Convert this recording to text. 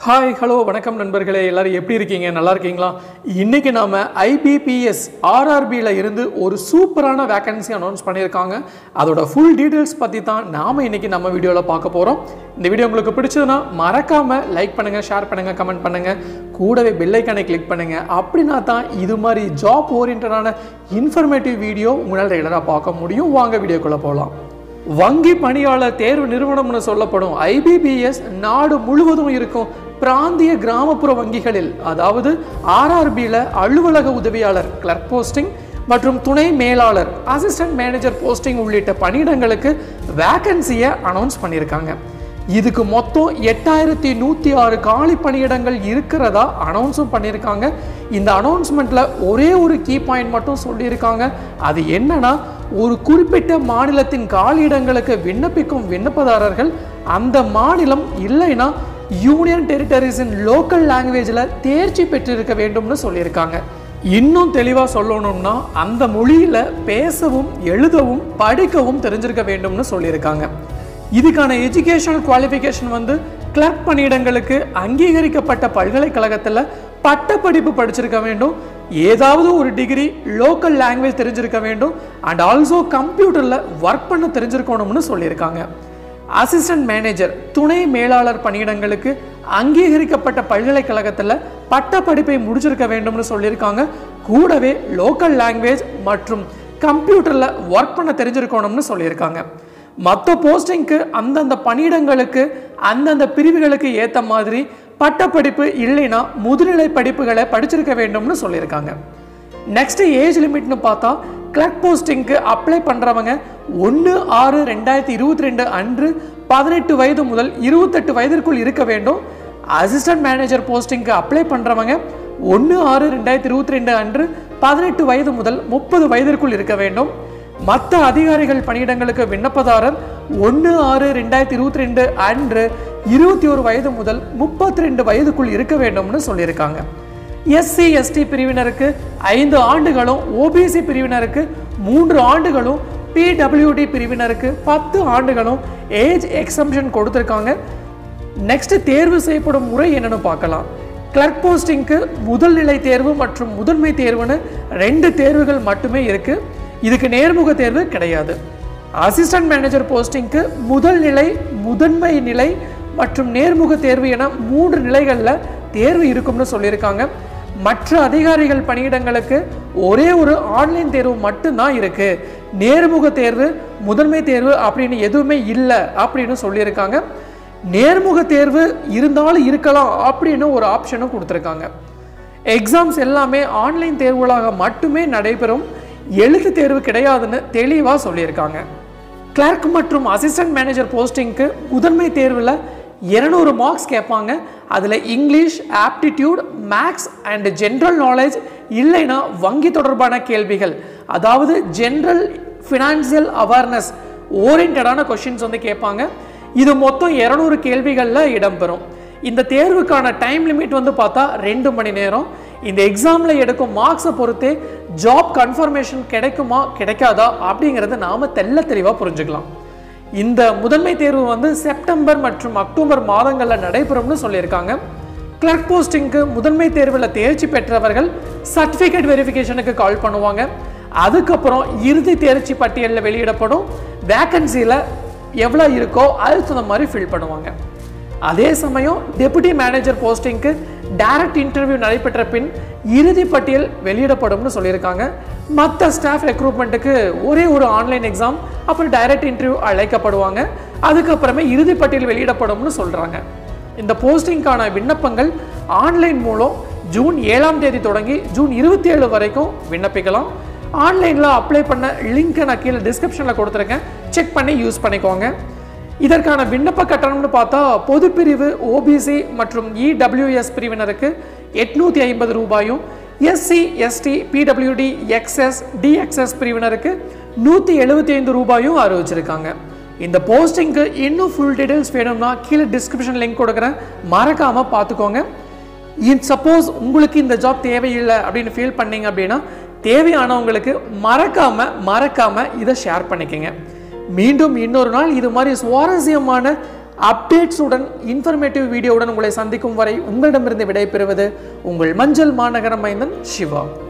hi hello வணக்கம் நண்பர்களே எல்லாரும் எப்படி இருக்கீங்க நல்லா இருக்கீங்களா இன்னைக்கு நாம ஐபிபிஎஸ் ஆர்ஆர்பியில் இருந்து ஒரு சூப்பரான வேகன்சி அனௌன்ஸ் பண்ணியிருக்காங்க அதோட ஃபுல் டீட்டெயில்ஸ் பற்றி தான் நாம இன்னைக்கு நம்ம வீடியோவில் பார்க்க போகிறோம் இந்த வீடியோ உங்களுக்கு பிடிச்சதுன்னா மறக்காம லைக் பண்ணுங்க ஷேர் பண்ணுங்க கமெண்ட் பண்ணுங்க கூடவே பெல் ஐக்கானை கிளிக் பண்ணுங்க அப்படின்னா தான் இது மாதிரி ஜாப் ஓரியன்டான இன்ஃபர்மேட்டிவ் வீடியோ உங்களால் ரெகுலராக பார்க்க முடியும் வாங்க வீடியோக்குள்ளே போகலாம் வங்கி பணியாளர் தேர்வு நிறுவனம்னு சொல்லப்படும் ஐபிபிஎஸ் நாடு முழுவதும் இருக்கும் பிராந்திய கிராமப்புற வங்கிகளில் அதாவது ஆர்ஆர்பியில் அலுவலக உதவியாளர் கிளர்க் போஸ்டிங் மற்றும் துணை மேலாளர் அசிஸ்டன்ட் மேனேஜர் போஸ்டிங் உள்ளிட்ட பணியிடங்களுக்கு வேக்கன்சியை அனௌன்ஸ் பண்ணியிருக்காங்க இதுக்கு மொத்தம் எட்டாயிரத்தி நூற்றி ஆறு காலி பணியிடங்கள் இருக்கிறதா அனௌன்ஸும் பண்ணியிருக்காங்க இந்த அனௌன்ஸ்மெண்ட்டில் ஒரே ஒரு கீ பாயிண்ட் மட்டும் சொல்லியிருக்காங்க அது என்னன்னா ஒரு குறிப்பிட்ட மாநிலத்தின் காலியிடங்களுக்கு விண்ணப்பிக்கும் விண்ணப்பதாரர்கள் அந்த மாநிலம் இல்லைன்னா யூனியன் டெரிட்டரிஸின் லோக்கல் லாங்குவேஜில் தேர்ச்சி பெற்றிருக்க வேண்டும்னு சொல்லியிருக்காங்க இன்னும் தெளிவாக சொல்லணும்னா அந்த மொழியில் பேசவும் எழுதவும் படிக்கவும் தெரிஞ்சிருக்க வேண்டும்னு சொல்லியிருக்காங்க இதுக்கான எஜுகேஷனல் குவாலிஃபிகேஷன் வந்து கிளர்க் பணியிடங்களுக்கு அங்கீகரிக்கப்பட்ட பல்கலைக்கழகத்தில் பட்டப்படிப்பு படிச்சிருக்க வேண்டும் ஏதாவது ஒரு டிகிரி லோக்கல் லாங்குவேஜ் தெரிஞ்சிருக்க வேண்டும் அண்ட் ஆல்சோ கம்ப்யூட்டரில் ஒர்க் பண்ண தெரிஞ்சிருக்கணும்னு சொல்லியிருக்காங்க அசிஸ்டன்ட் மேனேஜர் துணை மேலாளர் பணியிடங்களுக்கு அங்கீகரிக்கப்பட்ட பல்கலைக்கழகத்தில் பட்டப்படிப்பை முடிச்சிருக்க வேண்டும்னு சொல்லியிருக்காங்க கூடவே லோக்கல் லாங்குவேஜ் மற்றும் கம்ப்யூட்டரில் ஒர்க் பண்ண தெரிஞ்சிருக்கணும்னு சொல்லியிருக்காங்க மற்ற போஸ்டிங்க்கு அந்தந்த பணியிடங்களுக்கு அந்தந்த பிரிவுகளுக்கு ஏற்ற மாதிரி பட்டப்படிப்பு இல்லைன்னா முதுநிலை படிப்புகளை படிச்சிருக்க வேண்டும்னு சொல்லியிருக்காங்க நெக்ஸ்ட் ஏஜ் லிமிட்னு பார்த்தா கிளர்க் போஸ்டிங்க்கு அப்ளை பண்ணுறவங்க ஒன்று ஆறு ரெண்டாயிரத்தி இருபத்தி ரெண்டு அன்று பதினெட்டு வயது முதல் இருபத்தெட்டு வயதிற்குள் இருக்க வேண்டும் அசிஸ்டன்ட் மேனேஜர் போஸ்டிங்க்கு அப்ளை பண்ணுறவங்க ஒன்று ஆறு ரெண்டாயிரத்தி இருபத்தி ரெண்டு அன்று பதினெட்டு வயது முதல் முப்பது வயதிற்குள் இருக்க வேண்டும் மற்ற அதிகாரிகள் பணியிடங்களுக்கு விண்ணப்பதாரர் ஒன்று ஆறு ரெண்டாயிரத்தி இருபத்தி ரெண்டு அன்று இருபத்தி ஒரு வயது முதல் முப்பத்தி ரெண்டு வயதுக்குள் இருக்க வேண்டும்னு சொல்லியிருக்காங்க எஸ்சி எஸ்டி பிரிவினருக்கு ஐந்து ஆண்டுகளும் ஓபிசி பிரிவினருக்கு மூன்று ஆண்டுகளும் பிடபிள்யூடி பிரிவினருக்கு பத்து ஆண்டுகளும் ஏஜ் எக்ஸம்ஷன் கொடுத்துருக்காங்க நெக்ஸ்ட் தேர்வு செய்யப்படும் முறை என்னன்னு பார்க்கலாம் கிளர்க் போஸ்டிங்க்கு முதல் நிலை தேர்வு மற்றும் முதன்மை தேர்வுன்னு ரெண்டு தேர்வுகள் மட்டுமே இருக்கு இதுக்கு நேர்முக தேர்வு கிடையாது அசிஸ்டன்ட் மேனேஜர் போஸ்டிங்க்கு முதல் நிலை முதன்மை நிலை மற்றும் நேர்முக தேர்வு என மூன்று நிலைகளில் தேர்வு இருக்கும்னு சொல்லியிருக்காங்க மற்ற அதிகாரிகள் பணியிடங்களுக்கு ஒரே ஒரு ஆன்லைன் தேர்வு மட்டும்தான் இருக்கு நேர்முக தேர்வு முதன்மை தேர்வு அப்படின்னு எதுவுமே இல்லை அப்படின்னு சொல்லியிருக்காங்க நேர்முக தேர்வு இருந்தாலும் இருக்கலாம் அப்படின்னு ஒரு ஆப்ஷனும் கொடுத்துருக்காங்க எக்ஸாம்ஸ் எல்லாமே ஆன்லைன் தேர்வுகளாக மட்டுமே நடைபெறும் எழுத்து தேர்வு கிடையாதுன்னு தெளிவாக சொல்லியிருக்காங்க கிளர்க் மற்றும் அசிஸ்டன்ட் மேனேஜர் போஸ்டிங்க்கு முதன்மை தேர்வில் இருநூறு மார்க்ஸ் கேட்பாங்க அதில் English aptitude maths and general knowledge இல்லைன்னா வங்கி தொடர்பான கேள்விகள் அதாவது ஜென்ரல் ஃபினான்சியல் அவேர்னஸ் ஓரியன்டான கொஷின்ஸ் வந்து கேட்பாங்க இது மொத்தம் இரநூறு கேள்விகளில் இடம்பெறும் இந்த தேர்வுக்கான டைம் லிமிட் வந்து பார்த்தா ரெண்டு மணி நேரம் இந்த எக்ஸாமில் எடுக்கும் மார்க்ஸை பொறுத்தே ஜாப் கன்ஃபர்மேஷன் கிடைக்குமா கிடைக்காதா அப்படிங்கிறத நாம் தெல்ல தெளிவாக புரிஞ்சுக்கலாம் இந்த முதன்மை தேர்வு வந்து செப்டம்பர் மற்றும் அக்டோபர் மாதங்களில் நடைபெறும்னு சொல்லியிருக்காங்க கிளர்க் போஸ்டிங்க்கு முதன்மை தேர்வில் தேர்ச்சி பெற்றவர்கள் சர்டிஃபிகேட் வெரிஃபிகேஷனுக்கு கால் பண்ணுவாங்க அதுக்கப்புறம் இறுதி தேர்ச்சி பட்டியலில் வெளியிடப்படும் வேக்கன்சியில் எவ்வளோ இருக்கோ அதுக்கு தகுந்த மாதிரி ஃபில் பண்ணுவாங்க அதே சமயம் டெபுட்டி மேனேஜர் போஸ்டிங்க்கு டைரக்ட் இன்டர்வியூ நடைபெற்ற பின் இறுதி பட்டியல் வெளியிடப்படும்னு சொல்லியிருக்காங்க மற்ற ஸ்டாஃப் ரெக்ரூட்மெண்ட்டுக்கு ஒரே ஒரு ஆன்லைன் எக்ஸாம் அப்புறம் டைரக்ட் இன்டர்வியூ அழைக்கப்படுவாங்க அதுக்கப்புறமே இறுதி பட்டியல் வெளியிடப்படும்னு சொல்கிறாங்க இந்த போஸ்டிங்கான விண்ணப்பங்கள் ஆன்லைன் மூலம் ஜூன் ஏழாம் தேதி தொடங்கி ஜூன் இருபத்தி ஏழு வரைக்கும் விண்ணப்பிக்கலாம் ஆன்லைனில் அப்ளை பண்ண லிங்க்கை நான் கீழே டிஸ்கிரிப்ஷனில் கொடுத்துருக்கேன் செக் பண்ணி யூஸ் பண்ணிக்கோங்க இதற்கான விண்ணப்ப கட்டணம்னு பார்த்தா பொதுப்பிரிவு ஓபிசி மற்றும் இடபிள்யூஎஸ் பிரிவினருக்கு எட்நூற்றி ஐம்பது ரூபாயும் SC ST PWD XS DXS பிரிவினருக்கு நூற்றி எழுபத்தி ஐந்து ரூபாயும் அறிவிச்சிருக்காங்க இந்த போஸ்டிங்க்கு இன்னும் ஃபுல் டீடைல்ஸ் வேணும்னா கீழே டிஸ்கிரிப்ஷன் லிங்க் கொடுக்குறேன் மறக்காமல் பார்த்துக்கோங்க இன் சப்போஸ் உங்களுக்கு இந்த ஜாப் தேவையில்லை அப்படின்னு ஃபீல் பண்ணீங்க அப்படின்னா தேவையானவங்களுக்கு மறக்காம மறக்காம இதை ஷேர் பண்ணிக்கங்க மீண்டும் இன்னொரு நாள் இது மாதிரி சுவாரஸ்யமான அப்டேட்ஸுடன் இன்ஃபர்மேட்டிவ் வீடியோவுடன் உங்களை சந்திக்கும் வரை உங்களிடமிருந்து விடைபெறுவது உங்கள் மஞ்சள் மாநகர மைந்தன் சிவா